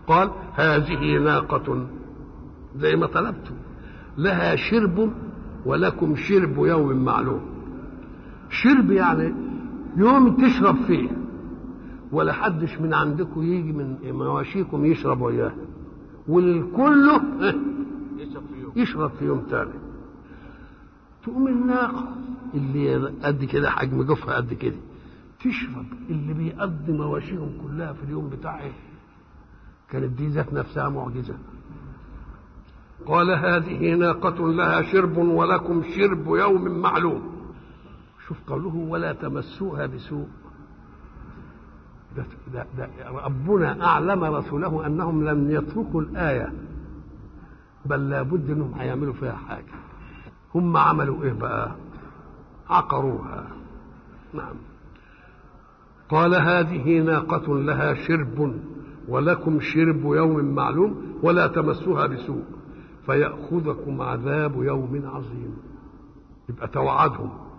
قال هذه ناقة زي ما طلبتم لها شرب ولكم شرب يوم معلوم شرب يعني يوم تشرب فيه ولا حدش من عندكم يجي من مواشيكم يشرب وياه والكل يشرب في يوم تاني تقوم الناقة اللي قد كده حجم جوفها قد كده تشرب اللي بيقضي مواشيهم كلها في اليوم بتاعه كانت دي ذات نفسها معجزة قال هذه ناقة لها شرب ولكم شرب يوم معلوم شوف قوله ولا تمسوها بسوء ده, ده, ده ربنا أعلم رسوله أنهم لم يتركوا الآية بل لابد أنهم هيعملوا فيها حاجة هم عملوا إيه بقى عقروها نعم قال هذه ناقة لها شرب ولكم شرب يوم معلوم ولا تمسوها بسوء فيأخذكم عذاب يوم عظيم يبقى توعدهم